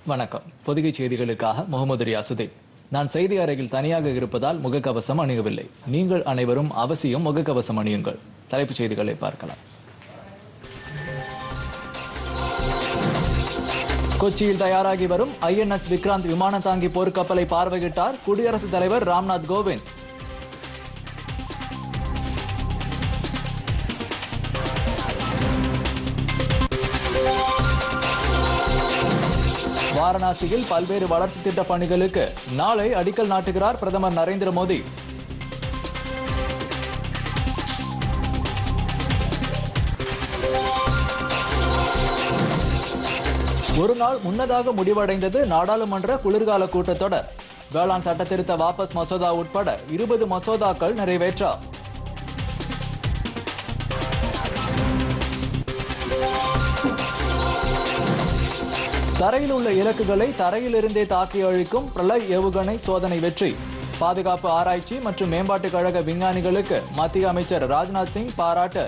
வணக்கம் பொதிகை செய்திகளுக்காக முகமது ரியாசுதீன் நான் செய்தி அறையில் தனியாக இருப்பதால் முகக்கவசம் அணியவில்லை நீங்கள் அனைவரும் அவசியம் முகக்கவசம் அணியுங்கள் தலைப்புச் செய்திகளை பார்க்கலாம் கொச்சியில் தயாராகி வரும் ஐஎன்எஸ் விக்ராந்த் விமான தாங்கி போர்க்கப்பலை பார்வையிட்டார் குடியரசுத் தலைவர் ராம்நாத் கோவிந்த் வாரணாசியில் பல்வேறு வளர்ச்சி திட்ட பணிகளுக்கு நாளை அடிக்கல் நாட்டுகிறார் பிரதமர் நரேந்திர மோடி ஒரு நாள் முன்னதாக முடிவடைந்தது நாடாளுமன்ற குளிர்கால கூட்டத்தொடர் வேளாண் சட்டத்திருத்த வாபஸ் மசோதா உட்பட இருபது மசோதாக்கள் நிறைவேற்றா தரையில் உள்ள இலக்குகளை தரையிலிருந்தே தாக்கி அழிக்கும் பிரளய் ஏவுகணை சோதனை வெற்றி பாதுகாப்பு ஆராய்ச்சி மற்றும் மேம்பாட்டுக் கழக விஞ்ஞானிகளுக்கு மத்திய அமைச்சர் ராஜ்நாத் சிங் பாராட்டு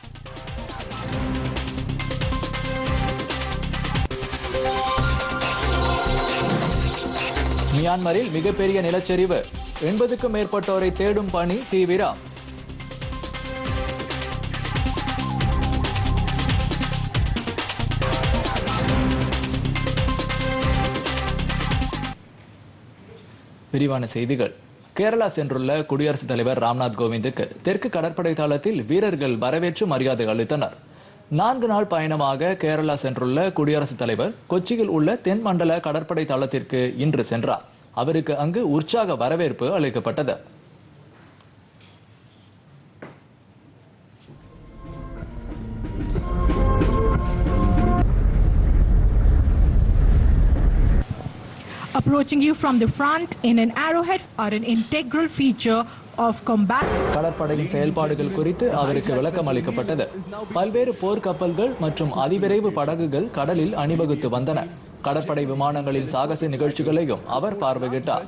மியான்மரில் மிகப்பெரிய நிலச்சரிவு எண்பதுக்கும் மேற்பட்டோரை தேடும் பணி தீவிரம் விரிவான செய்திகள் கேரளா சென்றுள்ள குடியரசுத் தலைவர் ராம்நாத் கோவிந்துக்கு தெற்கு கடற்படை தளத்தில் வீரர்கள் வரவேற்று மரியாதை அளித்தனர் நான்கு நாள் பயணமாக கேரளா சென்றுள்ள குடியரசுத் தலைவர் கொச்சியில் உள்ள தென் மண்டல கடற்படை தளத்திற்கு இன்று சென்றார் அவருக்கு அங்கு உற்சாக வரவேற்பு அளிக்கப்பட்டது approaching you from the front in an arrowhead are an integral feature of combat. கடற்படையின் செயல்பாடுகள் குறித்து அவருக்கு விளக்கம் அளிக்கப்பட்டது பல்வேறு போர்க்கப்பல்கள் மற்றும் அதிவிரைவு படகுகள் கடலில் அணிவகுத்து வந்தன கடற்படை விமானங்களின் சாகச நிகழ்ச்சிகளையும் அவர் பார்வையிட்டார்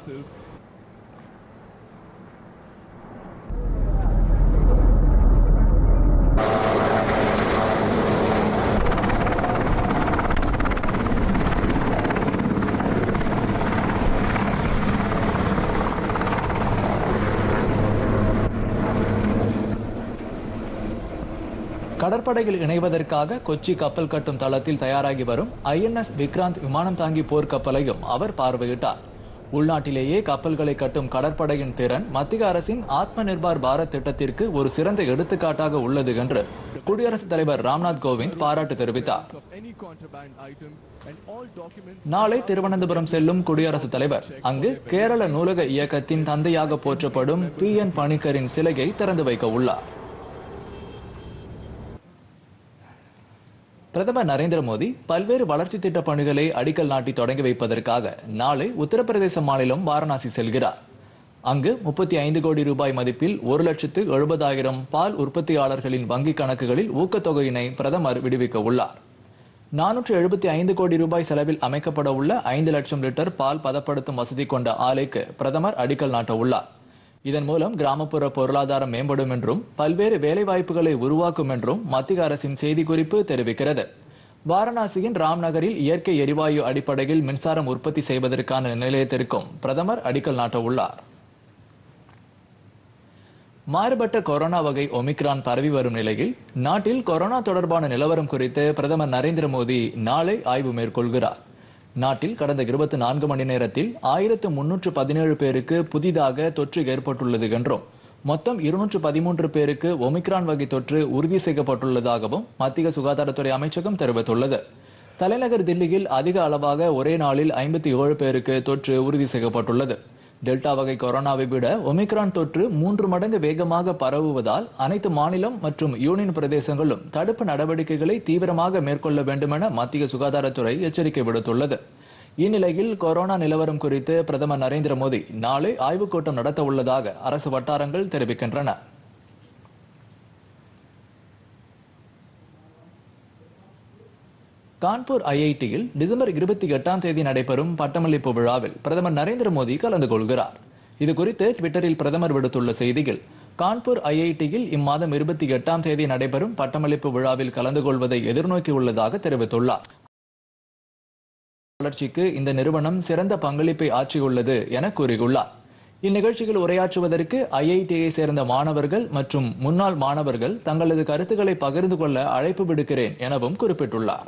கடற்படையில் இணைவதற்காக கொச்சி கப்பல் கட்டும் தளத்தில் தயாராகி வரும் ஐஎன்எஸ் விக்ராந்த் விமானம் தாங்கி போர்க்கப்பலையும் அவர் பார்வையிட்டார் உள்நாட்டிலேயே கப்பல்களை கட்டும் கடற்படையின் திறன் மத்திய அரசின் ஆத்ம நிர்பார் பாரத் திட்டத்திற்கு ஒரு சிறந்த எடுத்துக்காட்டாக உள்ளது என்று குடியரசுத் தலைவர் ராம்நாத் கோவிந்த் பாராட்டு தெரிவித்தார் of any contraband item and all documents நாளை திருவனந்தபுரம் செல்லும் குடியரசுத் தலைவர் அங்கு கேரள நூலக இயக்கத்தின் தந்தையாக போற்றப்படும் பி என் பணிக்கரின் சிலையை திறந்து வைக்க உள்ளார் பிரதமர் நரேந்திர மோடி பல்வேறு வளர்ச்சி திட்ட பணிகளை அடிக்கல் நாட்டி தொடங்கி வைப்பதற்காக நாளை உத்தரப்பிரதேச மாநிலம் வாரணாசி செல்கிறார் அங்கு முப்பத்தி ஐந்து கோடி ரூபாய் மதிப்பில் ஒரு லட்சத்து எழுபதாயிரம் பால் உற்பத்தியாளர்களின் வங்கிக் கணக்குகளில் ஊக்கத்தொகையினை பிரதமர் விடுவிக்க உள்ளார் நானூற்று எழுபத்தி ஐந்து கோடி ரூபாய் செலவில் அமைக்கப்பட உள்ள ஐந்து லட்சம் லிட்டர் பால் பதப்படுத்தும் வசதி கொண்ட ஆலைக்கு பிரதமர் அடிக்கல் நாட்ட உள்ளார் இதன் மூலம் கிராமப்புற பொருளாதாரம் மேம்படும் என்றும் பல்வேறு வேலைவாய்ப்புகளை உருவாக்கும் என்றும் மத்திய அரசின் செய்திக்குறிப்பு தெரிவிக்கிறது வாரணாசியின் ராம்நகரில் இயற்கை எரிவாயு அடிப்படையில் மின்சாரம் உற்பத்தி செய்வதற்கான நிலையத்திற்கும் பிரதமர் அடிக்கல் நாட்ட உள்ளார் மாறுபட்ட கொரோனா வகை ஒமிக்ரான் பரவி வரும் நிலையில் நாட்டில் கொரோனா தொடர்பான நிலவரம் குறித்து பிரதமர் நரேந்திர மோடி நாளை ஆய்வு மேற்கொள்கிறார் நாட்டில் கடந்த இருபத்தி நான்கு மணி நேரத்தில் ஆயிரத்து முன்னூற்று பதினேழு பேருக்கு புதிதாக தொற்று ஏற்பட்டுள்ளது என்றும் மொத்தம் இருநூற்று பதிமூன்று பேருக்கு ஒமிக்ரான் வகை தொற்று உறுதி செய்யப்பட்டுள்ளதாகவும் மத்திய சுகாதாரத்துறை அமைச்சகம் தெரிவித்துள்ளது தலைநகர் தில்லியில் அதிக அளவாக ஒரே நாளில் ஐம்பத்தி ஏழு பேருக்கு தொற்று உறுதி செய்யப்பட்டுள்ளது டெல்டா வகை கொரோனாவை விட ஒமிக்ரான் தொற்று மூன்று மடங்கு வேகமாக பரவுவதால் அனைத்து மாநிலம் மற்றும் யூனியன் பிரதேசங்களும் தடுப்பு நடவடிக்கைகளை தீவிரமாக மேற்கொள்ள வேண்டுமென மத்திய சுகாதாரத்துறை எச்சரிக்கை விடுத்துள்ளது இந்நிலையில் கொரோனா நிலவரம் குறித்து பிரதமர் நரேந்திர மோடி நாளை ஆய்வுக் கூட்டம் நடத்த உள்ளதாக அரசு வட்டாரங்கள் தெரிவிக்கின்றன கான்பூர் ஐஐடியில் டிசம்பர் இருபத்தி எட்டாம் தேதி நடைபெறும் பட்டமளிப்பு விழாவில் பிரதமர் நரேந்திர மோடி கலந்து கொள்கிறார் இது குறித்து ட்விட்டரில் பிரதமர் விடுத்துள்ள செய்தியில் கான்பூர் ஐஐடியில் இம்மாதம் இருபத்தி எட்டாம் தேதி நடைபெறும் பட்டமளிப்பு விழாவில் கலந்து கொள்வதை எதிர்நோக்கியுள்ளதாக தெரிவித்துள்ளார் வளர்ச்சிக்கு இந்த நிறுவனம் சிறந்த பங்களிப்பை ஆற்றியுள்ளது என கூறியுள்ளார் இந்நிகழ்ச்சியில் உரையாற்றுவதற்கு ஐஐடியை சேர்ந்த மாணவர்கள் மற்றும் முன்னாள் மாணவர்கள் தங்களது கருத்துக்களை பகிர்ந்து கொள்ள அழைப்பு விடுக்கிறேன் எனவும் குறிப்பிட்டுள்ளார்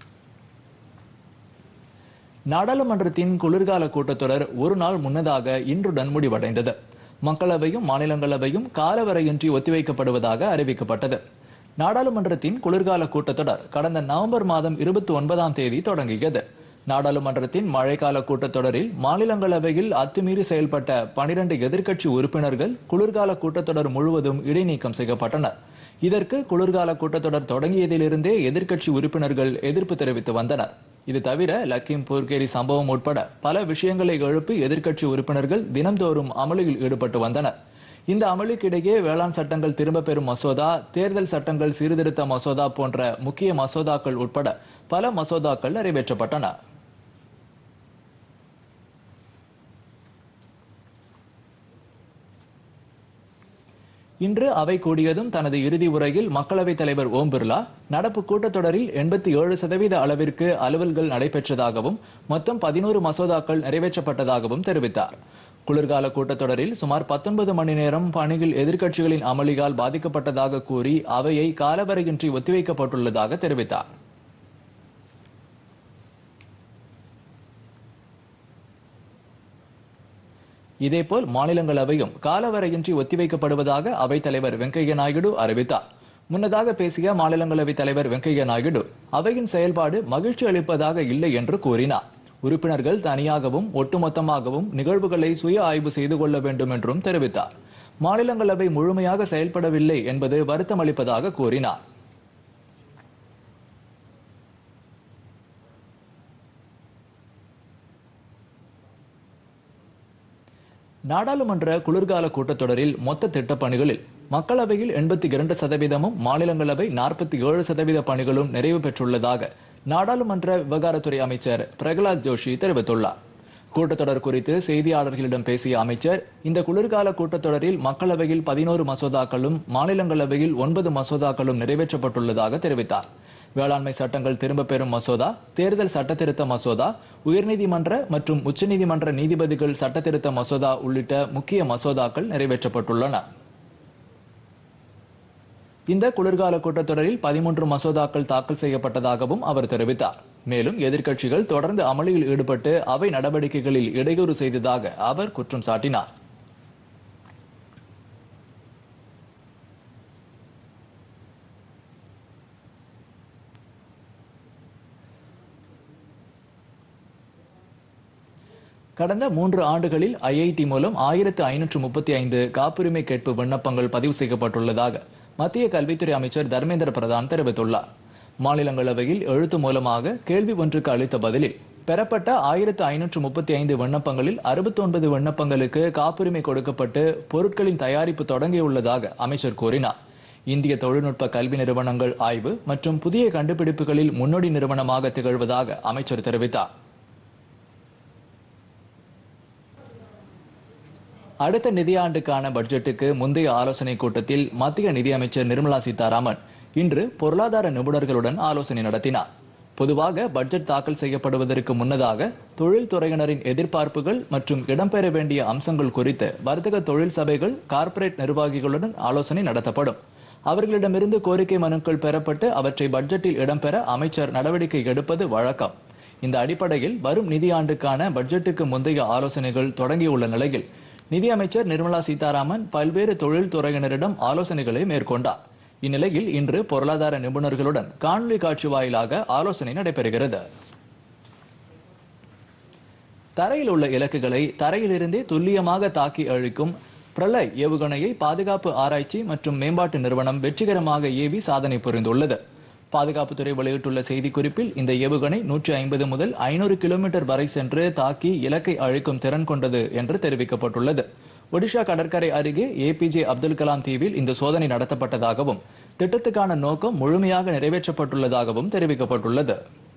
நாடாளுமன்றத்தின் குளிர்கால கூட்டத்தொடர் ஒரு நாள் முன்னதாக இன்றுடன் முடிவடைந்தது மக்களவையும் மாநிலங்களவையும் காலவரையின்றி ஒத்திவைக்கப்படுவதாக அறிவிக்கப்பட்டது நாடாளுமன்றத்தின் குளிர்கால கூட்டத்தொடர் கடந்த நவம்பர் மாதம் இருபத்தி ஒன்பதாம் தேதி தொடங்கியது நாடாளுமன்றத்தின் மழைக்கால கூட்டத்தொடரில் மாநிலங்களவையில் அத்துமீறி செயல்பட்ட பனிரண்டு எதிர்க்கட்சி உறுப்பினர்கள் குளிர்கால கூட்டத்தொடர் முழுவதும் இடைநீக்கம் செய்யப்பட்டனர் இதற்கு குளிர்கால கூட்டத்தொடர் தொடங்கியதிலிருந்தே எதிர்க்கட்சி உறுப்பினர்கள் எதிர்ப்பு தெரிவித்து வந்தனர் இது தவிர லக்கிம்பூர் கேரி சம்பவம் உட்பட பல விஷயங்களை எழுப்பி எதிர்க்கட்சி உறுப்பினர்கள் தினம்தோறும் அமளியில் ஈடுபட்டு வந்தனர் இந்த அமளிக்கிடையே வேளாண் சட்டங்கள் திரும்ப பெறும் மசோதா தேர்தல் சட்டங்கள் சீர்திருத்த மசோதா போன்ற முக்கிய மசோதாக்கள் உட்பட பல மசோதாக்கள் நிறைவேற்றப்பட்டன இன்று அவை கூடியதும் தனது இறுதி உரையில் மக்களவைத் தலைவர் ஓம் பிர்லா நடப்பு கூட்டத்தொடரில் எண்பத்தி ஏழு சதவீத அளவிற்கு அலுவல்கள் நடைபெற்றதாகவும் மொத்தம் பதினோரு மசோதாக்கள் நிறைவேற்றப்பட்டதாகவும் தெரிவித்தார் குளிர்கால கூட்டத்தொடரில் சுமார் பத்தொன்பது மணி நேரம் பணியில் எதிர்க்கட்சிகளின் அமளியால் பாதிக்கப்பட்டதாக கூறி அவையை காலவரையின்றி ஒத்திவைக்கப்பட்டுள்ளதாக தெரிவித்தார் இதேபோல் மாநிலங்களவையும் காலவரையின்றி ஒத்திவைக்கப்படுவதாக அவைத் தலைவர் வெங்கையா நாயுடு அறிவித்தார் முன்னதாக பேசிய மாநிலங்களவை தலைவர் வெங்கையா நாயுடு அவையின் செயல்பாடு மகிழ்ச்சி அளிப்பதாக இல்லை என்று கூறினார் உறுப்பினர்கள் தனியாகவும் ஒட்டுமொத்தமாகவும் நிகழ்வுகளை சுய ஆய்வு செய்து கொள்ள வேண்டும் என்றும் தெரிவித்தார் மாநிலங்களவை முழுமையாக செயல்படவில்லை என்பது வருத்தமளிப்பதாக கூறினார் நாடாளுமன்ற குளிர்கால கூட்டத்தொடரில் மொத்த திட்டப் பணிகளில் மக்களவையில் எண்பத்தி இரண்டு சதவீதமும் மாநிலங்களவை நாற்பத்தி ஏழு சதவீத பணிகளும் நிறைவு பெற்றுள்ளதாக நாடாளுமன்ற விவகாரத்துறை அமைச்சர் பிரகலாத் ஜோஷி தெரிவித்துள்ளார் கூட்டத்தொடர் குறித்து செய்தியாளர்களிடம் பேசிய அமைச்சர் இந்த குளிர்கால கூட்டத்தொடரில் மக்களவையில் பதினோரு மசோதாக்களும் மாநிலங்களவையில் ஒன்பது மசோதாக்களும் நிறைவேற்றப்பட்டுள்ளதாக தெரிவித்தார் வேளாண்மை சட்டங்கள் திரும்பப் பெறும் மசோதா தேர்தல் சட்டத்திருத்த மசோதா உயர்நீதிமன்ற மற்றும் உச்சநீதிமன்ற நீதிபதிகள் சட்டத்திருத்த மசோதா உள்ளிட்ட முக்கிய மசோதாக்கள் நிறைவேற்றப்பட்டுள்ளன இந்த குளிர்கால கூட்டத்தொடரில் பதிமூன்று மசோதாக்கள் தாக்கல் செய்யப்பட்டதாகவும் அவர் தெரிவித்தார் மேலும் எதிர்க்கட்சிகள் தொடர்ந்து அமளியில் ஈடுபட்டு அவை நடவடிக்கைகளில் இடையூறு செய்ததாக அவர் குற்றம் சாட்டினார் கடந்த மூன்று ஆண்டுகளில் ஐஐடி மூலம் ஆயிரத்து ஐநூற்று முப்பத்தி ஐந்து காப்புரிமை கேட்பு விண்ணப்பங்கள் பதிவு செய்யப்பட்டுள்ளதாக மத்திய கல்வித்துறை அமைச்சர் தர்மேந்திர பிரதான் தெரிவித்துள்ளார் மாநிலங்களவையில் எழுத்து மூலமாக கேள்வி ஒன்றுக்கு அளித்த பதிலில் பெறப்பட்ட ஆயிரத்து ஐநூற்று முப்பத்தி ஐந்து விண்ணப்பங்களில் அறுபத்தி ஒன்பது விண்ணப்பங்களுக்கு காப்புரிமை கொடுக்கப்பட்டு பொருட்களின் தயாரிப்பு தொடங்கியுள்ளதாக அமைச்சர் கூறினார் இந்திய தொழில்நுட்ப கல்வி நிறுவனங்கள் ஆய்வு மற்றும் புதிய கண்டுபிடிப்புகளில் முன்னோடி நிறுவனமாக திகழ்வதாக அமைச்சர் தெரிவித்தார் அடுத்த நிதியாண்டுக்கான பட்ஜெட்டுக்கு முந்தைய ஆலோசனை கூட்டத்தில் மத்திய நிதியமைச்சர் நிர்மலா சீதாராமன் இன்று பொருளாதார நிபுணர்களுடன் ஆலோசனை நடத்தினார் பொதுவாக பட்ஜெட் தாக்கல் செய்யப்படுவதற்கு முன்னதாக தொழில்துறையினரின் எதிர்பார்ப்புகள் மற்றும் இடம்பெற வேண்டிய அம்சங்கள் குறித்து வர்த்தக தொழில் சபைகள் கார்ப்பரேட் நிர்வாகிகளுடன் ஆலோசனை நடத்தப்படும் அவர்களிடமிருந்து கோரிக்கை மனுக்கள் பெறப்பட்டு அவற்றை பட்ஜெட்டில் இடம்பெற அமைச்சர் நடவடிக்கை எடுப்பது வழக்கம் இந்த அடிப்படையில் வரும் நிதியாண்டுக்கான பட்ஜெட்டுக்கு முந்தைய ஆலோசனைகள் தொடங்கியுள்ள நிலையில் நிதியமைச்சர் நிர்மலா சீதாராமன் பல்வேறு தொழில் துறையினரிடம் ஆலோசனைகளை மேற்கொண்டார் இந்நிலையில் இன்று பொருளாதார நிபுணர்களுடன் காணொலி காட்சி வாயிலாக ஆலோசனை நடைபெறுகிறது தரையில் உள்ள இலக்குகளை தரையிலிருந்தே துல்லியமாக தாக்கி அழிக்கும் பிரளய் ஏவுகணையை பாதுகாப்பு ஆராய்ச்சி மற்றும் மேம்பாட்டு நிறுவனம் வெற்றிகரமாக ஏவி சாதனை புரிந்துள்ளது பாதுகாப்புத்துறை வெளியிட்டுள்ள செய்திக்குறிப்பில் இந்த ஏவுகணை நூற்றி ஐம்பது முதல் ஐநூறு கிலோமீட்டர் வரை சென்று தாக்கி இலக்கை அழிக்கும் திறன் கொண்டது என்று தெரிவிக்கப்பட்டுள்ளது ஒடிஷா கடற்கரை அருகே ஏபிஜே அப்துல் கலாம் தீவில் இந்த சோதனை நடத்தப்பட்டதாகவும் திட்டத்துக்கான நோக்கம் முழுமையாக நிறைவேற்றப்பட்டுள்ளதாகவும் தெரிவிக்கப்பட்டுள்ளது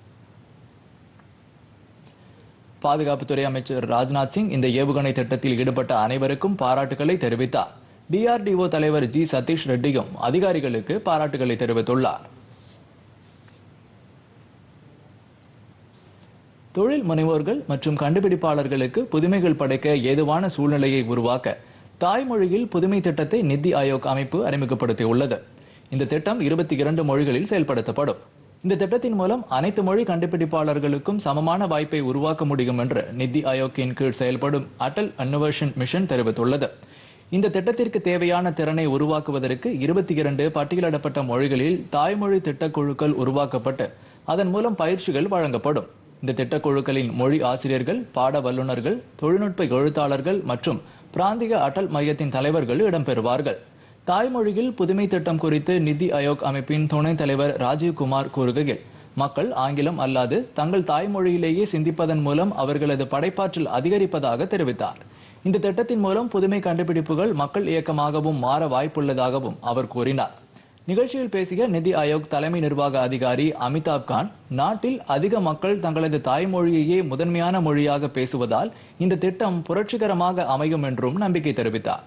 பாதுகாப்புத்துறை அமைச்சர் ராஜ்நாத் சிங் இந்த ஏவுகணை திட்டத்தில் ஈடுபட்ட அனைவருக்கும் பாராட்டுகளை தெரிவித்தார் டிஆர்டிஓ தலைவர் ஜி சதீஷ் ரெட்டியும் அதிகாரிகளுக்கு பாராட்டுகளை தெரிவித்துள்ளார் தொழில் முனைவோர்கள் மற்றும் கண்டுபிடிப்பாளர்களுக்கு புதுமைகள் படைக்க ஏதுவான சூழ்நிலையை உருவாக்க தாய்மொழியில் புதுமை திட்டத்தை நிதி ஆயோக் அமைப்பு அறிமுகப்படுத்தியுள்ளது இந்த திட்டம் இருபத்தி இரண்டு மொழிகளில் செயல்படுத்தப்படும் இந்த திட்டத்தின் மூலம் அனைத்து மொழி கண்டுபிடிப்பாளர்களுக்கும் சமமான வாய்ப்பை உருவாக்க முடியும் என்று நிதி ஆயோக்கின் கீழ் செயல்படும் அடல் அன்னோவேஷன் மிஷன் தெரிவித்துள்ளது இந்த திட்டத்திற்கு தேவையான திறனை உருவாக்குவதற்கு இருபத்தி இரண்டு பட்டியலிடப்பட்ட மொழிகளில் தாய்மொழி திட்டக்குழுக்கள் உருவாக்கப்பட்டு அதன் மூலம் பயிற்சிகள் வழங்கப்படும் இந்த திட்டக்குழுக்களின் மொழி ஆசிரியர்கள் பாட வல்லுநர்கள் தொழில்நுட்ப எழுத்தாளர்கள் மற்றும் பிராந்திய அடல் மையத்தின் தலைவர்கள் இடம்பெறுவார்கள் தாய்மொழியில் புதுமை திட்டம் குறித்து நிதி ஆயோக் அமைப்பின் துணைத் தலைவர் ராஜீவ்குமார் கூறுகையில் மக்கள் ஆங்கிலம் அல்லாது தங்கள் தாய்மொழியிலேயே சிந்திப்பதன் மூலம் அவர்களது படைப்பாற்றல் அதிகரிப்பதாக தெரிவித்தார் இந்த திட்டத்தின் மூலம் புதுமை கண்டுபிடிப்புகள் மக்கள் இயக்கமாகவும் மாற வாய்ப்புள்ளதாகவும் அவர் கூறினார் நிகழ்ச்சியில் பேசிய நிதி ஆயோக் தலைமை நிர்வாக அதிகாரி அமிதாப் கான் நாட்டில் அதிக மக்கள் தங்களது தாய்மொழியையே முதன்மையான மொழியாக பேசுவதால் இந்த திட்டம் புரட்சிகரமாக அமையும் என்றும் நம்பிக்கை தெரிவித்தார்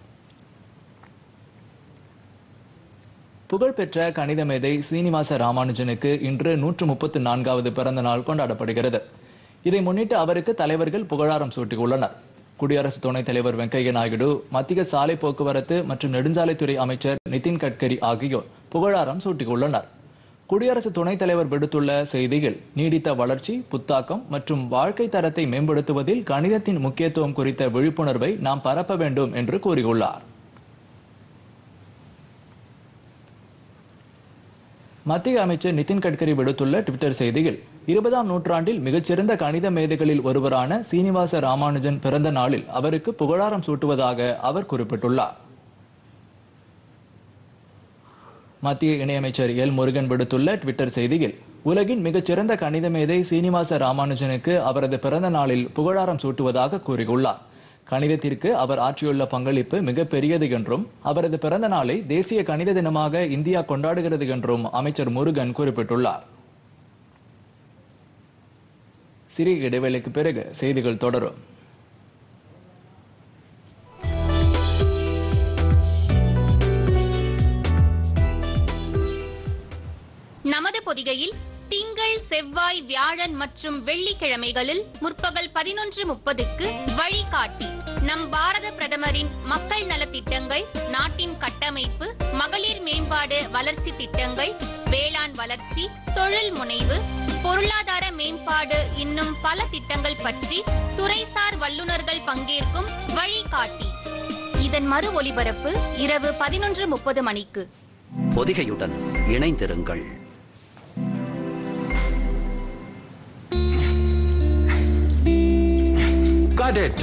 புகழ்பெற்ற கணித மேதை சீனிவாச ராமானுஜனுக்கு இன்று நூற்று முப்பத்து நான்காவது பிறந்த நாள் கொண்டாடப்படுகிறது இதை முன்னிட்டு அவருக்கு தலைவர்கள் புகழாரம் சூட்டியுள்ளனர் குடியரசு துணைத் தலைவர் வெங்கையா நாயுடு மத்திய சாலை போக்குவரத்து மற்றும் நெடுஞ்சாலைத்துறை அமைச்சர் நிதின் கட்கரி ஆகியோர் புகழாரம் சூட்டியுள்ளனர் குடியரசு துணைத் தலைவர் விடுத்துள்ள செய்தியில் நீடித்த வளர்ச்சி புத்தாக்கம் மற்றும் வாழ்க்கை தரத்தை மேம்படுத்துவதில் கணிதத்தின் முக்கியத்துவம் குறித்த விழிப்புணர்வை நாம் பரப்ப வேண்டும் என்று கூறியுள்ளார் மத்திய அமைச்சர் நிதின் கட்கரி விடுத்துள்ள ட்விட்டர் செய்தியில் இருபதாம் நூற்றாண்டில் மிகச்சிறந்த கணித மேதைகளில் ஒருவரான சீனிவாச ராமானுஜன் பிறந்த நாளில் அவருக்கு புகழாரம் சூட்டுவதாக அவர் குறிப்பிட்டுள்ளார் மத்திய இணையமைச்சர் எல் முருகன் விடுத்துள்ள ட்விட்டர் செய்தியில் உலகின் மிகச்சிறந்த கணித மேதை சீனிவாச ராமானுஜனுக்கு அவரது பிறந்த நாளில் புகழாரம் சூட்டுவதாக கூறியுள்ளார் கணிதத்திற்கு அவர் ஆற்றியுள்ள பங்களிப்பு மிகப்பெரியது என்றும் அவரது பிறந்த நாளை தேசிய கணித தினமாக இந்தியா கொண்டாடுகிறது என்றும் அமைச்சர் முருகன் குறிப்பிட்டுள்ளார் சிறிய இடைவேளைக்கு பிறகு செய்திகள் தொடரும் நமது பொதிகையில் திங்கள் செவ்வாய் வியாழன் மற்றும் வெள்ளிக்கிழமைகளில் முற்பகல் பதினொன்று முப்பதுக்கு வழிகாட்டி நம் பாரத பிரதமரின் மக்கள் நலத்திட்டங்கள் நாட்டின் கட்டமைப்பு மகளிர் மேம்பாடு வளர்ச்சி திட்டங்கள் வேளாண் வளர்ச்சி தொழில் முனைவு பொருளாதார மேம்பாடு இன்னும் பல திட்டங்கள் பற்றி துறைசார் வல்லுநர்கள் பங்கேற்கும் வழிகாட்டி இதன் மறு ஒலிபரப்பு இரவு பதினொன்று முப்பது மணிக்கு பொதிகையுடன் இணைந்திருங்கள் Got it.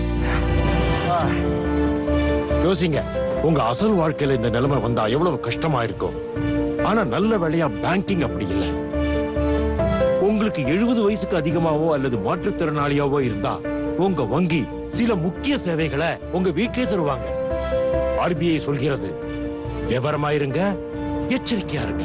யோசிங்க உங்க அசல் வாழ்க்கையில இந்த நிலைமை வந்தா எவ்வளவு கஷ்டமா இருக்கும் ஆனா நல்ல வேலையா பேங்கிங் அப்படி இல்ல உங்களுக்கு எழுபது வயசுக்கு அதிகமாவோ அல்லது மாற்றுத்திறனாளியாவோ இருந்தா உங்க வங்கி சில முக்கிய சேவைகளை உங்க வீட்டிலே தருவாங்க ஆர்பிஐ சொல்கிறது விவரமா இருங்க எச்சரிக்கையா இருங்க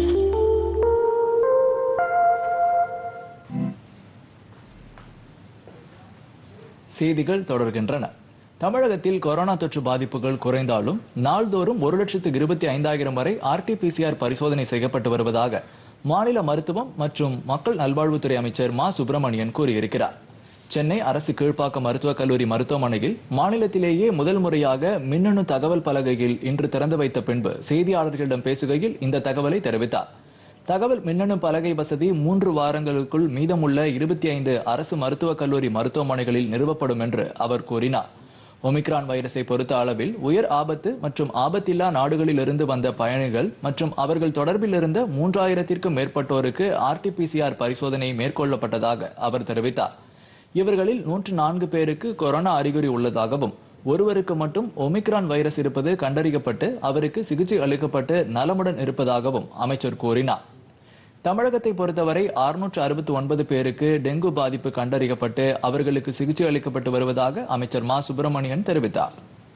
செய்திகள் தொடர்கின்றன தமிழகத்தில் கொரோனா தொற்று பாதிப்புகள் குறைந்தாலும் நாள்தோறும் ஒரு லட்சத்து இருபத்தி ஐந்தாயிரம் வரை ஆர்டிபிசிஆர் பரிசோதனை செய்யப்பட்டு வருவதாக மாநில மருத்துவம் மற்றும் மக்கள் நல்வாழ்வுத்துறை அமைச்சர் மா சுப்பிரமணியன் கூறியிருக்கிறார் சென்னை அரசு கீழ்ப்பாக்கம் மருத்துவக் கல்லூரி மருத்துவமனையில் மாநிலத்திலேயே முதல் முறையாக மின்னணு தகவல் பலகையில் இன்று திறந்து வைத்த பின்பு செய்தியாளர்களிடம் பேசுகையில் இந்த தகவலை தெரிவித்தார் தகவல் மின்னணு பலகை வசதி மூன்று வாரங்களுக்குள் மீதமுள்ள இருபத்தி ஐந்து அரசு மருத்துவக் கல்லூரி மருத்துவமனைகளில் நிறுவப்படும் என்று அவர் கூறினார் ஒமிக்ரான் வைரஸை பொறுத்த அளவில் உயர் ஆபத்து மற்றும் ஆபத்தில்லா நாடுகளிலிருந்து வந்த பயணிகள் மற்றும் அவர்கள் தொடர்பில் இருந்த மூன்றாயிரத்திற்கும் மேற்பட்டோருக்கு ஆர்டிபிசிஆர் பரிசோதனை மேற்கொள்ளப்பட்டதாக அவர் தெரிவித்தார் இவர்களில் நூற்று நான்கு பேருக்கு கொரோனா அறிகுறி உள்ளதாகவும் ஒருவருக்கு மட்டும் ஒமிக்ரான் வைரஸ் இருப்பது கண்டறியப்பட்டு அவருக்கு சிகிச்சை அளிக்கப்பட்டு நலமுடன் இருப்பதாகவும் அமைச்சர் கூறினார் தமிழகத்தை பொறுத்தவரை அறுநூற்று அறுபத்தி ஒன்பது பேருக்கு டெங்கு பாதிப்பு கண்டறியப்பட்டு அவர்களுக்கு சிகிச்சை அளிக்கப்பட்டு வருவதாக அமைச்சர் மா சுப்பிரமணியன் தெரிவித்தார்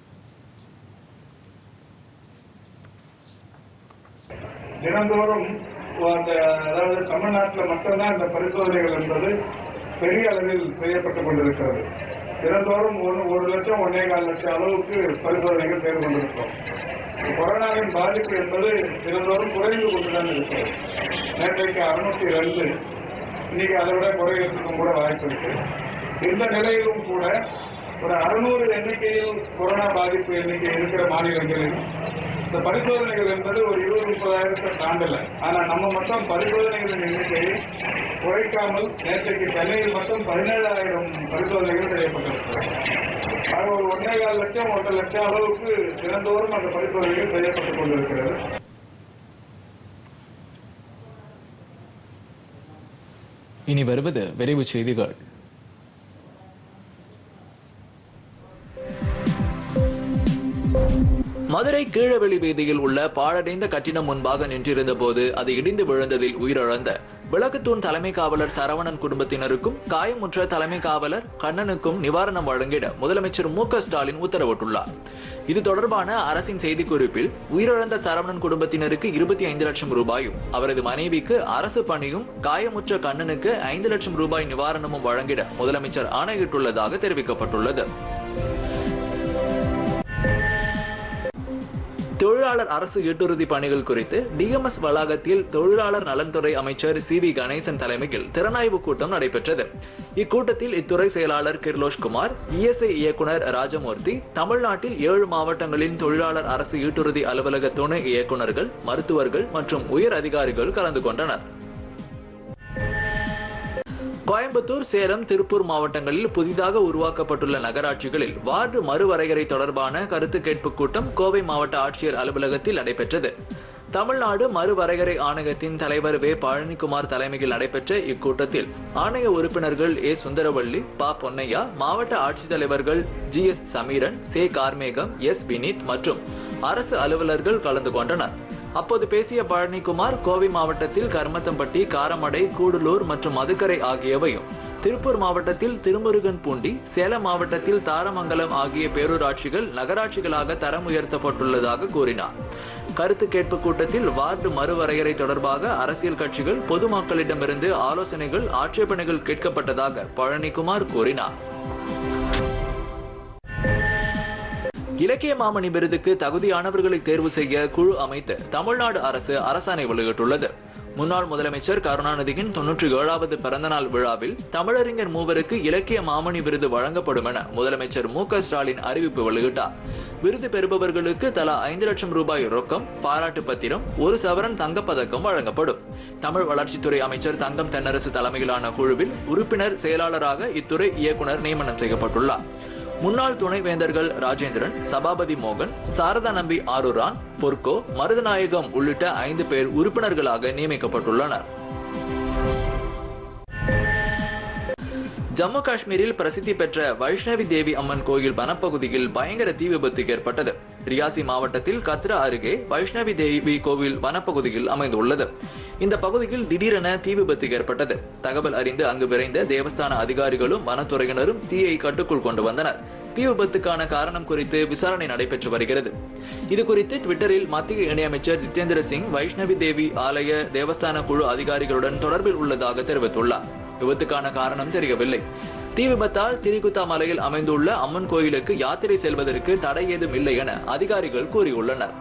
தினந்தோறும் அந்த அதாவது தமிழ்நாட்டில் மட்டும்தான் இந்த பரிசோதனைகள் என்பது பெரிய அளவில் செய்யப்பட்டுக் கொண்டிருக்கிறது தினந்தோறும் ஒரு ஒரு லட்சம் ஒன்னே கால் லட்சம் அளவுக்கு பரிசோதனைகள் செய்து கொண்டிருக்கிறோம் கொரோனாவின் பாதிப்பு என்பது தினந்தோறும் குறைந்து கொண்டுதான் இருக்கிறது நேற்றைக்கு அறுநூத்தி ரெண்டு இன்னைக்கு அதை விட குறையறதுக்கும் கூட வாய்ப்பு இருக்கு இந்த நிலையிலும் கூட ஒரு அறுநூறு எண்ணிக்கையில் கொரோனா பாதிப்பு எண்ணிக்கை இருக்கிற மாநிலங்களில் இந்த பரிசோதனைகள் என்பது ஒரு இருபது முப்பதாயிரத்தை தாண்டல ஆனா நம்ம மட்டும் பரிசோதனைகளின் எண்ணிக்கையை குறைக்காமல் நேற்றைக்கு சென்னையில் மட்டும் பதினேழாயிரம் பரிசோதனைகள் செய்யப்பட்டிருக்கிறது ஆக ஒரு ஒன்றே கால் லட்சம் ஒன்றரை லட்சம் அளவுக்கு தினந்தோறும் அந்த பரிசோதனைகள் செய்யப்பட்டுக் கொண்டிருக்கிறது இனி வருவது விரைவு செய்திகள் மதுரை கீழவெளி வீதியில் உள்ள பாழடைந்த கட்டிடம் முன்பாக நின்றிருந்த போது அது இடிந்து விழுந்ததில் உயிரிழந்த விளக்குத்தூண் தலைமை காவலர் சரவணன் குடும்பத்தினருக்கும் காயமுற்ற தலைமை காவலர் கண்ணனுக்கும் நிவாரணம் வழங்கிட முதலமைச்சர் மு க ஸ்டாலின் உத்தரவிட்டுள்ளார் இது தொடர்பான அரசின் செய்திக்குறிப்பில் உயிரிழந்த சரவணன் குடும்பத்தினருக்கு இருபத்தி ஐந்து லட்சம் ரூபாயும் அவரது மனைவிக்கு அரசு பணியும் காயமுற்ற கண்ணனுக்கு ஐந்து லட்சம் ரூபாய் நிவாரணமும் வழங்கிட முதலமைச்சர் ஆணையிட்டுள்ளதாக தெரிவிக்கப்பட்டுள்ளது தொழிலாளர் அரசு ஈட்டுறுதி பணிகள் குறித்து டிஎம்எஸ் வளாகத்தில் தொழிலாளர் நலன்துறை அமைச்சர் சி வி கணேசன் தலைமையில் திறனாய்வு கூட்டம் நடைபெற்றது இக்கூட்டத்தில் இத்துறை செயலாளர் கிர்லோஷ் குமார் இஎஸ்ஐ இயக்குனர் ராஜமூர்த்தி தமிழ்நாட்டில் ஏழு மாவட்டங்களின் தொழிலாளர் அரசு ஈட்டுறுதி அலுவலக துணை இயக்குநர்கள் மருத்துவர்கள் மற்றும் உயர் அதிகாரிகள் கலந்து கொண்டனர் கோயம்புத்தூர் சேலம் திருப்பூர் மாவட்டங்களில் புதிதாக உருவாக்கப்பட்டுள்ள நகராட்சிகளில் வார்டு மறுவரையறை தொடர்பான கருத்து கேட்பு கூட்டம் கோவை மாவட்ட ஆட்சியர் அலுவலகத்தில் நடைபெற்றது தமிழ்நாடு மறுவரையறை ஆணையத்தின் தலைவர் வே பழனிக்குமார் தலைமையில் நடைபெற்ற இக்கூட்டத்தில் ஆணைய உறுப்பினர்கள் ஏ சுந்தரவள்ளி ப பொன்னையா மாவட்ட ஆட்சித்தலைவர்கள் ஜி எஸ் சமீரன் சே கார்மேகம் எஸ் வினீத் மற்றும் அரசு அலுவலர்கள் கலந்து கொண்டனர் அப்போது பேசிய பழனிக்குமார் கோவை மாவட்டத்தில் கர்மத்தம்பட்டி காரமடை கூடலூர் மற்றும் மதுக்கரை ஆகியவையும் திருப்பூர் மாவட்டத்தில் திருமுருகன் பூண்டி சேலம் மாவட்டத்தில் தாரமங்கலம் ஆகிய பேரூராட்சிகள் நகராட்சிகளாக தரம் உயர்த்தப்பட்டுள்ளதாக கூறினார் கருத்து கேட்பு கூட்டத்தில் வார்டு மறுவரையறை தொடர்பாக அரசியல் கட்சிகள் பொதுமக்களிடமிருந்து ஆலோசனைகள் ஆட்சேபனைகள் கேட்கப்பட்டதாக பழனிக்குமார் கூறினார் இலக்கிய மாமணி விருதுக்கு தகுதியானவர்களை தேர்வு செய்ய குழு அமைத்து தமிழ்நாடு அரசு அரசாணை வெளியிட்டுள்ளது முன்னாள் முதலமைச்சர் கருணாநிதியின் தொன்னூற்றி ஏழாவது பிறந்தநாள் விழாவில் தமிழறிஞர் மூவருக்கு இலக்கிய மாமணி விருது வழங்கப்படும் என முதலமைச்சர் மு க ஸ்டாலின் அறிவிப்பு வெளியிட்டார் விருது பெறுபவர்களுக்கு தலா ஐந்து லட்சம் ரூபாய் ரொக்கம் பாராட்டு பத்திரம் ஒரு சவரன் தங்கப்பதக்கம் வழங்கப்படும் தமிழ் வளர்ச்சித்துறை அமைச்சர் தங்கம் தென்னரசு தலைமையிலான குழுவில் உறுப்பினர் செயலாளராக இத்துறை இயக்குனர் நியமனம் செய்யப்பட்டுள்ளார் முன்னாள் துணைவேந்தர்கள் ராஜேந்திரன் சபாபதி மோகன் சாரதா நம்பி ஆரூரான் பொற்கோ மருதநாயகம் உள்ளிட்ட ஐந்து பேர் உறுப்பினர்களாக நியமிக்கப்பட்டுள்ளனர் ஜம்மு காஷ்மீரில் பிரசித்தி பெற்ற வைஷ்ணவி தேவி அம்மன் கோயில் வனப்பகுதியில் பயங்கர தீ விபத்து ஏற்பட்டது ரியாசி மாவட்டத்தில் கத்ரா அருகே வைஷ்ணவி தேவி கோவில் வனப்பகுதியில் அமைந்துள்ளது இந்த பகுதியில் திடீரென தீ விபத்து ஏற்பட்டது தகவல் அறிந்து அங்கு விரைந்த தேவஸ்தான அதிகாரிகளும் வனத்துறையினரும் தீயை கட்டுக்குள் கொண்டு வந்தனர் தீ விபத்துக்கான காரணம் குறித்து விசாரணை நடைபெற்று வருகிறது இது குறித்து ட்விட்டரில் மத்திய இணையமைச்சர் ஜிதேந்திர சிங் வைஷ்ணவி தேவி ஆலய தேவஸ்தான குழு அதிகாரிகளுடன் தொடர்பில் உள்ளதாக தெரிவித்துள்ளார் விபத்துக்கான காரணம் தெரியவில்லை தீ விபத்தால் திரிகுத்தா மலையில் அமைந்துள்ள அம்மன் கோயிலுக்கு யாத்திரை செல்வதற்கு தடை ஏதும் இல்லை என அதிகாரிகள் கூறியுள்ளனர்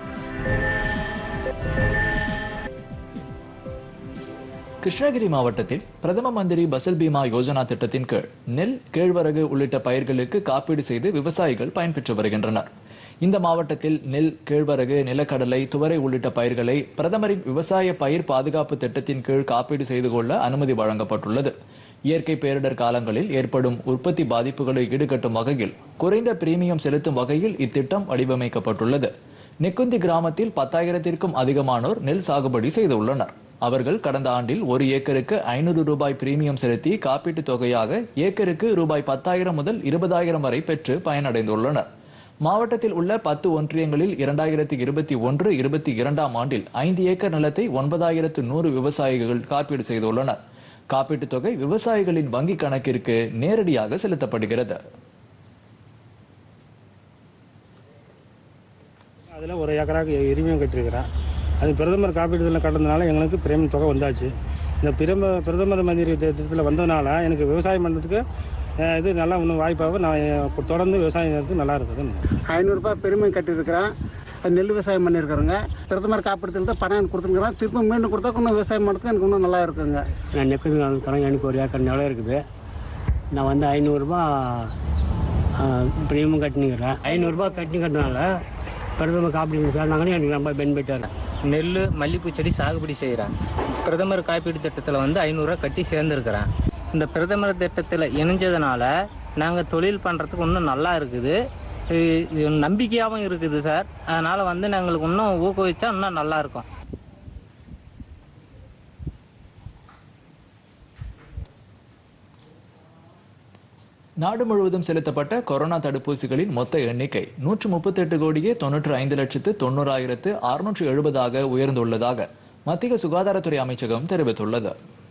கிருஷ்ணகிரி மாவட்டத்தில் பிரதம மந்திரி பசல் பீமா யோஜனா திட்டத்தின் கீழ் நெல் கேழ்வரகு உள்ளிட்ட பயிர்களுக்கு காப்பீடு செய்து விவசாயிகள் பயன்பெற்று வருகின்றனர் இந்த மாவட்டத்தில் நெல் கேழ்வரகு நிலக்கடலை துவரை உள்ளிட்ட பயிர்களை பிரதமரின் விவசாய பயிர் பாதுகாப்பு திட்டத்தின் கீழ் காப்பீடு செய்து கொள்ள அனுமதி வழங்கப்பட்டுள்ளது இயற்கை பேரிடர் காலங்களில் ஏற்படும் உற்பத்தி பாதிப்புகளை ஈடுகட்டும் வகையில் குறைந்த பிரீமியம் செலுத்தும் வகையில் இத்திட்டம் வடிவமைக்கப்பட்டுள்ளது நெக்குந்தி கிராமத்தில் பத்தாயிரத்திற்கும் அதிகமானோர் நெல் சாகுபடி செய்துள்ளனர் அவர்கள் கடந்த ஆண்டில் ஒரு ஏக்கருக்கு ஐநூறு ரூபாய் பிரீமியம் செலுத்தி காப்பீட்டுத் தொகையாக ஏக்கருக்கு ரூபாய் பத்தாயிரம் முதல் இருபதாயிரம் வரை பெற்று பயனடைந்துள்ளனர் மாவட்டத்தில் உள்ள பத்து ஒன்றியங்களில் இரண்டாயிரத்தி இருபத்தி ஒன்று இருபத்தி இரண்டாம் ஆண்டில் ஐந்து ஏக்கர் நிலத்தை ஒன்பதாயிரத்து நூறு விவசாயிகள் காப்பீடு செய்துள்ளனர் காப்பீட்டுத் தொகை விவசாயிகளின் வங்கி கணக்கிற்கு நேரடியாக செலுத்தப்படுகிறது அதில் ஒரு ஏக்கராக்கு எரிமையும் கட்டியிருக்கிறேன் அது பிரதமர் காப்பீடு திட்டம் கட்டுறதுனால எங்களுக்கு பிரேமியம் தொகை வந்தாச்சு இந்த பிரம பிரதமர் மந்திரி திட்டத்தில் வந்ததுனால எனக்கு விவசாயம் பண்ணுறதுக்கு அஹ், இது நல்லா இன்னும் வாய்ப்பாக நான் அஹ், தொடர்ந்து விவசாயம் செய்யறதுக்கு நல்லா இருக்குது ஐநூறுரூபா பெருமை கட்டியிருக்கிறேன் நெல் விவசாயம் பண்ணியிருக்கிறேங்க பிரதமர் காப்பீடு தான் பணம் எனக்கு கொடுத்துருக்குறேன் திரும்ப மீண்டும் கொடுத்தா இன்னும் விவசாயம் பண்ணுறதுக்கு எனக்கு இன்னும் நல்லா இருக்குங்க நான் நெப்பது பணம் எனக்கு ஒரு ஏக்கர் நிலம் இருக்குது நான் வந்து ஐநூறுரூபா பிரீமியம் கட்டினுக்கிறேன் ஐநூறுரூபா கட்டி கட்டினால பிரதமர் காப்பீடு சேர்ந்தாங்கன்னு எனக்கு ரொம்ப பெனிஃபிட்டாக நெல் மல்லிப்பூ செடி சாகுபடி செய்கிறேன் பிரதமர் காப்பீடு திட்டத்தில் வந்து ஐநூறுரூவா கட்டி சேர்ந்துருக்கிறேன் இந்த பிரதமர் திட்டத்தில் இணைஞ்சதுனால நாங்கள் தொழில் பண்ணுறதுக்கு இன்னும் நல்லா இருக்குது இது- இது நம்பிக்கையாகவும் இருக்குது சார் அதனால் வந்து எங்களுக்கு இன்னும் ஊக்குவிச்சா இன்னும் நல்லா இருக்கும் நாடு முழுவதும் செலுத்தப்பட்ட கொரோனா தடுப்பூசிகளின் மொத்த எண்ணிக்கை நூற்று முப்பத்தி எட்டு கோடியே தொன்னூற்று ஐந்து லட்சத்து தொண்ணூறாயிரத்து அறுநூற்று எழுபதாக உயர்ந்துள்ளதாக மத்திய சுகாதாரத்துறை அமைச்சகம் தெரிவித்துள்ளது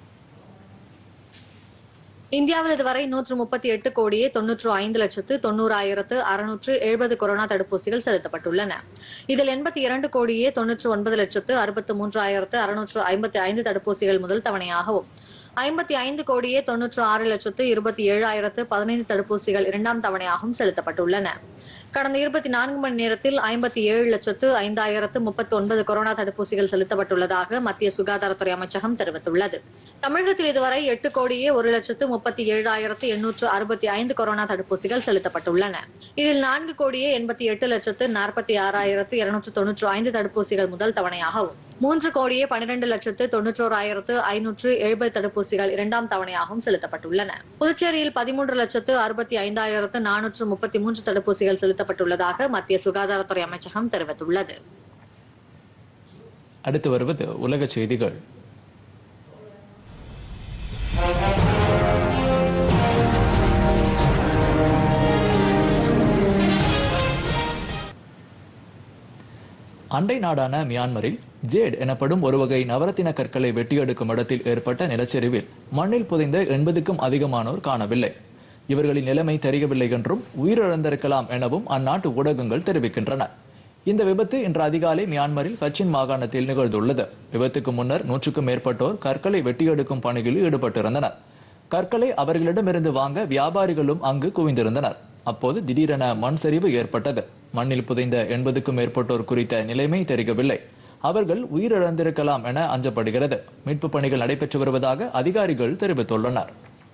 இந்தியாவில் இதுவரை நூற்று முப்பத்தி எட்டு கோடியே தொன்னூற்று ஐந்து லட்சத்து தொண்ணூறாயிரத்து அறுநூற்று எழுபது கொரோனா தடுப்பூசிகள் செலுத்தப்பட்டுள்ளன இதில் எண்பத்தி இரண்டு கோடியே தொன்னூற்று ஒன்பது லட்சத்து அறுபத்து மூன்றாயிரத்து அறுநூற்று ஐம்பத்தி ஐந்து தடுப்பூசிகள் முதல் தவணையாகவும் ஐம்பத்தி ஐந்து கோடியே தொன்னூற்று ஆறு லட்சத்து இருபத்தி ஏழாயிரத்து பதினைந்து தடுப்பூசிகள் இரண்டாம் தவணையாகவும் செலுத்தப்பட்டுள்ளன கடந்த இருபத்தி நான்கு மணி நேரத்தில் ஐம்பத்தி ஏழு லட்சத்து ஐந்தாயிரத்து முப்பத்தி ஒன்பது கொரோனா தடுப்பூசிகள் செலுத்தப்பட்டுள்ளதாக மத்திய சுகாதாரத்துறை அமைச்சகம் தெரிவித்துள்ளது தமிழகத்தில் இதுவரை எட்டு கோடியே ஒரு லட்சத்து முப்பத்தி ஏழாயிரத்து எண்ணூற்று அறுபத்தி ஐந்து கொரோனா தடுப்பூசிகள் செலுத்தப்பட்டுள்ளன இதில் நான்கு கோடியே எண்பத்தி எட்டு லட்சத்து நாற்பத்தி ஆறாயிரத்து இருநூற்று தொன்னூற்று ஐந்து தடுப்பூசிகள் முதல் தவணையாகவும் மூன்று கோடியே பனிரெண்டு லட்சத்து தொன்னூற்றோராயிரத்து ஐநூற்று எழுபது தடுப்பூசிகள் இரண்டாம் தவணையாகவும் செலுத்தப்பட்டுள்ளன புதுச்சேரியில் பதிமூன்று லட்சத்து அறுபத்தி ஐந்தாயிரத்து நானூற்று முப்பத்தி மூன்று தடுப்பூசிகள் செலுத்தப்பட்டுள்ளதாக மத்திய சுகாதாரத்துறை அமைச்சகம் தெரிவித்துள்ளது அடுத்து வருவது உலக செய்திகள் அண்டை நாடான மியான்மரில் ஜேட் எனப்படும் ஒரு வகை நவரத்தின கற்களை வெட்டியெடுக்கும் இடத்தில் ஏற்பட்ட நிலச்சரிவில் மண்ணில் புதைந்த எண்பதுக்கும் அதிகமானோர் காணவில்லை இவர்களின் நிலைமை தெரியவில்லை என்றும் உயிரிழந்திருக்கலாம் எனவும் அந்நாட்டு ஊடகங்கள் தெரிவிக்கின்றன இந்த விபத்து இன்று அதிகாலை மியான்மரில் கச்சின் மாகாணத்தில் நிகழ்ந்துள்ளது விபத்துக்கு முன்னர் நூற்றுக்கும் மேற்பட்டோர் கற்களை வெட்டியெடுக்கும் பணியில் ஈடுபட்டிருந்தனர் கற்களை அவர்களிடமிருந்து வாங்க வியாபாரிகளும் அங்கு குவிந்திருந்தனர் அப்போது திடீரென மண் சரிவு ஏற்பட்டது மண்ணில் புதைந்த எண்பதுக்கும் மேற்பட்டோர் குறித்த நிலைமை தெரியவில்லை அவர்கள் உயிரிழந்திருக்கலாம் என அஞ்சப்படுகிறது மீட்பு பணிகள் நடைபெற்று வருவதாக அதிகாரிகள் தெரிவித்துள்ளனர்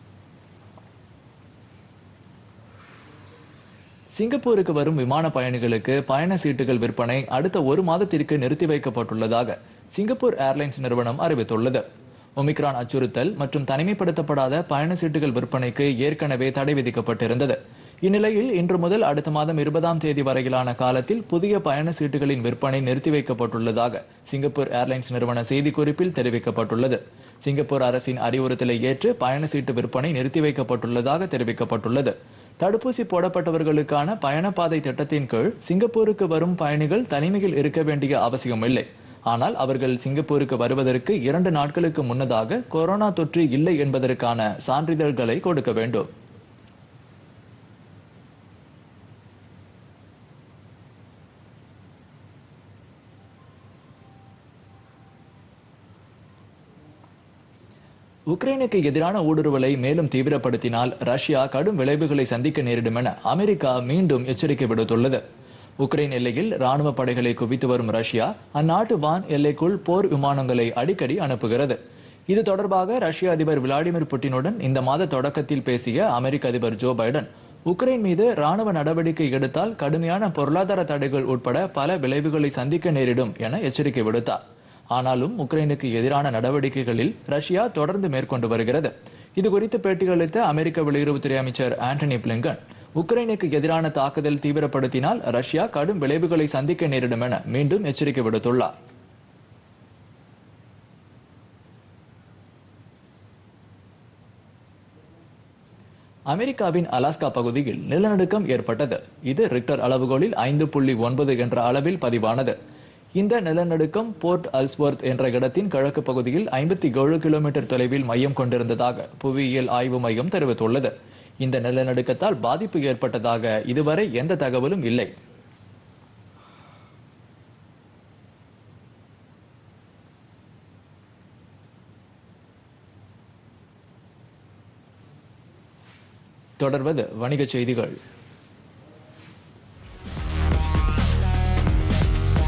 சிங்கப்பூருக்கு வரும் விமான பயணிகளுக்கு பயண சீட்டுகள் விற்பனை அடுத்த ஒரு மாதத்திற்கு நிறுத்தி வைக்கப்பட்டுள்ளதாக சிங்கப்பூர் ஏர்லைன்ஸ் நிறுவனம் அறிவித்துள்ளது ஒமிக்ரான் அச்சுறுத்தல் மற்றும் தனிமைப்படுத்தப்படாத பயண சீட்டுகள் விற்பனைக்கு ஏற்கனவே தடை விதிக்கப்பட்டிருந்தது இந்நிலையில் இன்று முதல் அடுத்த மாதம் இருபதாம் தேதி வரையிலான காலத்தில் புதிய பயண சீட்டுகளின் விற்பனை நிறுத்தி வைக்கப்பட்டுள்ளதாக சிங்கப்பூர் ஏர்லைன்ஸ் நிறுவன செய்திக்குறிப்பில் தெரிவிக்கப்பட்டுள்ளது சிங்கப்பூர் அரசின் அறிவுறுத்தலை ஏற்று பயண சீட்டு விற்பனை நிறுத்தி வைக்கப்பட்டுள்ளதாக தெரிவிக்கப்பட்டுள்ளது தடுப்பூசி போடப்பட்டவர்களுக்கான பயணப்பாதை திட்டத்தின் கீழ் சிங்கப்பூருக்கு வரும் பயணிகள் தனிமையில் இருக்க வேண்டிய அவசியமில்லை ஆனால் அவர்கள் சிங்கப்பூருக்கு வருவதற்கு இரண்டு நாட்களுக்கு முன்னதாக கொரோனா தொற்று இல்லை என்பதற்கான சான்றிதழ்களை கொடுக்க வேண்டும் உக்ரைனுக்கு எதிரான ஊடுருவலை மேலும் தீவிரப்படுத்தினால் ரஷ்யா கடும் விளைவுகளை சந்திக்க நேரிடும் என அமெரிக்கா மீண்டும் எச்சரிக்கை விடுத்துள்ளது உக்ரைன் எல்லையில் ராணுவ படைகளை குவித்து வரும் ரஷ்யா அந்நாட்டு வான் எல்லைக்குள் போர் விமானங்களை அடிக்கடி அனுப்புகிறது இது தொடர்பாக ரஷ்ய அதிபர் விளாடிமிர் புட்டினுடன் இந்த மாத தொடக்கத்தில் பேசிய அமெரிக்க அதிபர் ஜோ பைடன் உக்ரைன் மீது ராணுவ நடவடிக்கை எடுத்தால் கடுமையான பொருளாதார தடைகள் உட்பட பல விளைவுகளை சந்திக்க நேரிடும் என எச்சரிக்கை விடுத்தார் ஆனாலும் உக்ரைனுக்கு எதிரான நடவடிக்கைகளில் ரஷ்யா தொடர்ந்து மேற்கொண்டு வருகிறது இது குறித்து பேட்டியளித்த அமெரிக்க வெளியுறவுத்துறை அமைச்சர் ஆண்டனி பிளிங்கன் உக்ரைனுக்கு எதிரான தாக்குதல் தீவிரப்படுத்தினால் ரஷ்யா கடும் விளைவுகளை சந்திக்க நேரிடும் என மீண்டும் எச்சரிக்கை விடுத்துள்ளார் அமெரிக்காவின் அலாஸ்கா பகுதியில் நிலநடுக்கம் ஏற்பட்டது இது ரிக்டர் அளவுகோலில் ஐந்து புள்ளி ஒன்பது என்ற அளவில் பதிவானது இந்த நிலநடுக்கம் போர்ட் அல்ஸ்வர்த் என்ற இடத்தின் கிழக்கு பகுதியில் ஐம்பத்தி ஏழு கிலோமீட்டர் தொலைவில் மையம் கொண்டிருந்ததாக புவியியல் ஆய்வு மையம் தெரிவித்துள்ளது இந்த நிலநடுக்கத்தால் பாதிப்பு ஏற்பட்டதாக இதுவரை எந்த தகவலும் இல்லை தொடர்வது வணிகச் செய்திகள்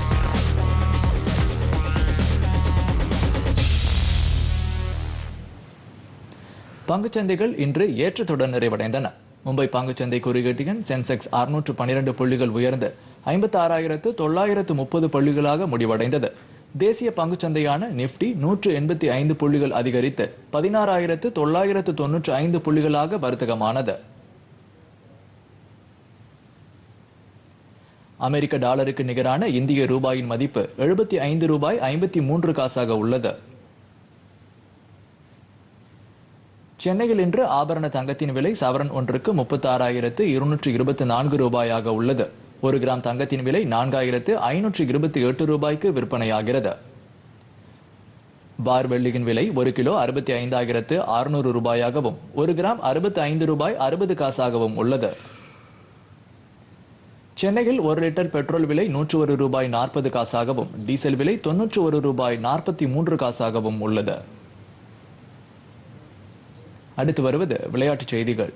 பங்குச்சந்தைகள் இன்று ஏற்றத்துடன் நிறைவடைந்தன மும்பை பங்குச்சந்தை குறியீட்டு எண் சென்செக்ஸ் அறுநூற்று பனிரெண்டு புள்ளிகள் உயர்ந்து ஐம்பத்தி ஆறாயிரத்து தொள்ளாயிரத்து முப்பது புள்ளிகளாக முடிவடைந்தது தேசிய பங்குச்சந்தையான நிப்டி நூற்று எண்பத்தி ஐந்து புள்ளிகள் அதிகரித்து பதினாறாயிரத்து தொள்ளாயிரத்து தொன்னூற்று ஐந்து புள்ளிகளாக வர்த்தகமானது அமெரிக்க டாலருக்கு நிகரான இந்திய ரூபாயின் மதிப்பு எழுபத்தி ஐந்து ரூபாய் ஐம்பத்தி மூன்று காசாக உள்ளது சென்னையில் இன்று ஆபரண தங்கத்தின் விலை சவரன் ஒன்றுக்கு முப்பத்தி ஆறாயிரத்து இருநூற்று இருபத்தி நான்கு ரூபாயாக உள்ளது ஒரு கிராம் தங்கத்தின் விலை நான்காயிரத்து ஐநூற்று இருபத்தி எட்டு ரூபாய்க்கு விற்பனையாகிறது பார் வெள்ளியின் விலை ஒரு கிலோ அறுபத்தி ஐந்தாயிரத்து அறுநூறு ரூபாயாகவும் ஒரு கிராம் அறுபத்தி ஐந்து ரூபாய் அறுபது காசாகவும் உள்ளது சென்னையில் ஒரு லிட்டர் பெட்ரோல் விலை நூற்று ஒரு ரூபாய் நாற்பது காசாகவும் டீசல் விலை தொன்னூற்று ஒரு ரூபாய் நாற்பத்தி மூன்று காசாகவும் உள்ளது அடுத்து வருவது விளையாட்டுச் செய்திகள்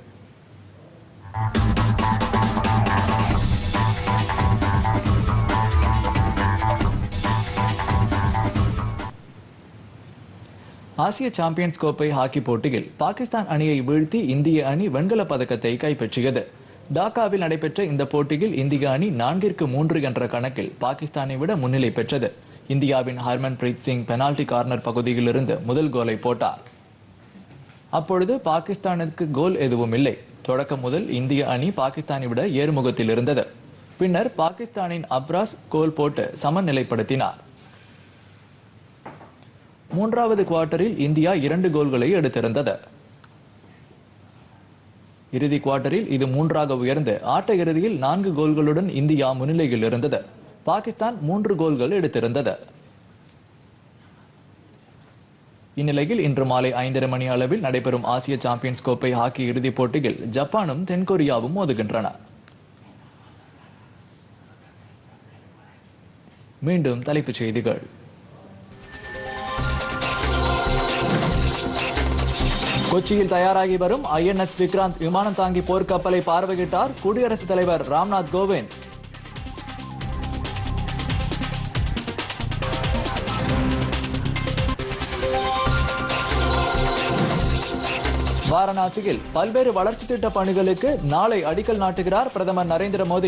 ஆசிய சாம்பியன்ஸ் கோப்பை ஹாக்கி போட்டியில் பாகிஸ்தான் அணியை வீழ்த்தி இந்திய அணி வெண்கலப் பதக்கத்தை கைப்பற்றியது டாக்காவில் நடைபெற்ற இந்த போட்டியில் இந்திய அணி நான்கிற்கு மூன்று என்ற கணக்கில் பாகிஸ்தானை விட முன்னிலை பெற்றது இந்தியாவின் Harmanpreet Singh penalty corner பகுதியிலிருந்து முதல் கோலை போட்டார் அப்பொழுது பாகிஸ்தானுக்கு கோல் எதுவும் இல்லை தொடக்கம் முதல் இந்திய அணி பாகிஸ்தானை விட ஏறுமுகத்தில் இருந்தது பின்னர் பாகிஸ்தானின் அப்ராஸ் கோல் போட்டு சமநிலைப்படுத்தினார் மூன்றாவது குவார்ட்டரில் இந்தியா இரண்டு கோல்களை எடுத்திருந்தது இறுதி குவார்ட்டரில் இது மூன்றாக உயர்ந்து ஆட்ட இறுதியில் நான்கு கோல்களுடன் இந்தியா முன்னிலையில் இருந்தது பாகிஸ்தான் மூன்று கோல்கள் எடுத்திருந்தது இந்நிலையில் இன்று மாலை ஐந்தரை மணி அளவில் நடைபெறும் ஆசிய சாம்பியன்ஸ் கோப்பை ஹாக்கி இறுதிப் போட்டியில் ஜப்பானும் தென்கொரியாவும் மோதுகின்றன மீண்டும் தலைப்புச் செய்திகள் கொச்சியில் தயாராகி வரும் ஐஎன்எஸ் விக்ராந்த் விமானம் தாங்கி போர்க்கப்பலை பார்வையிட்டார் குடியரசுத் தலைவர் ராம்நாத் கோவிந்த் வாரணாசியில் பல்வேறு வளர்ச்சி திட்ட பணிகளுக்கு நாளை அடிக்கல் நாட்டுகிறார் பிரதமர் நரேந்திர மோடி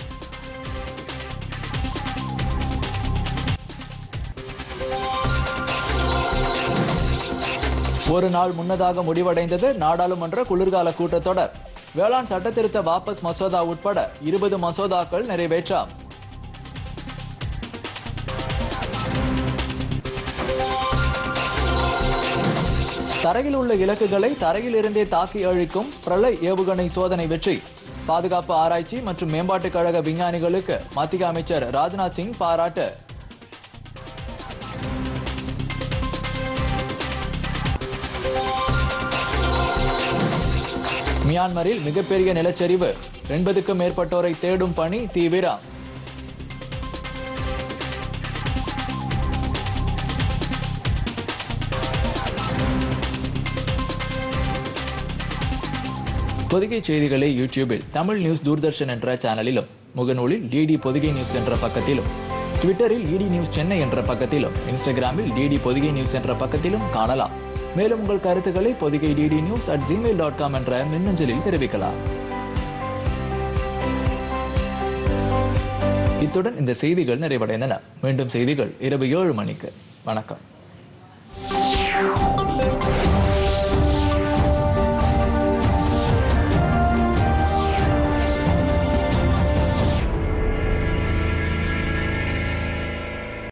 ஒரு நாள் முன்னதாக முடிவடைந்தது நாடாளுமன்ற குளிர்கால கூட்டத்தொடர் வேளாண் சட்டத்திருத்த வாபஸ் மசோதா உட்பட இருபது மசோதாக்கள் நிறைவேற்றாம் தரையில் உள்ள இலக்குகளை தரையில் இருந்தே தாக்கி அழிக்கும் பிரளய் ஏவுகணை சோதனை வெற்றி பாதுகாப்பு ஆராய்ச்சி மற்றும் மேம்பாட்டுக் கழக விஞ்ஞானிகளுக்கு மத்திய அமைச்சர் ராஜ்நாத் சிங் பாராட்டு மியான்மரில் மிகப்பெரிய நிலச்சரிவு எண்பதுக்கும் மேற்பட்டோரை தேடும் பணி தீவிரம் பொதிகை செய்திகளை யூடியூபில் தமிழ் நியூஸ் தூர்தர்ஷன் என்ற சேனலிலும் முகநூலில் டிடி பொதிகை நியூஸ் என்ற பக்கத்திலும் ட்விட்டரில் டிடி நியூஸ் சென்னை என்ற பக்கத்திலும் இன்ஸ்டாகிராமில் டிடி பொதிகை நியூஸ் என்ற பக்கத்திலும் காணலாம் மேலும் உங்கள் கருத்துக்களை Podhigai DD news at Gmail dot com என்ற மின்னஞ்சலில் தெரிவிக்கலாம் இத்துடன் இந்த செய்திகள் நிறைவடைந்தன மீண்டும் செய்திகள் இரவு ஏழு மணிக்கு வணக்கம்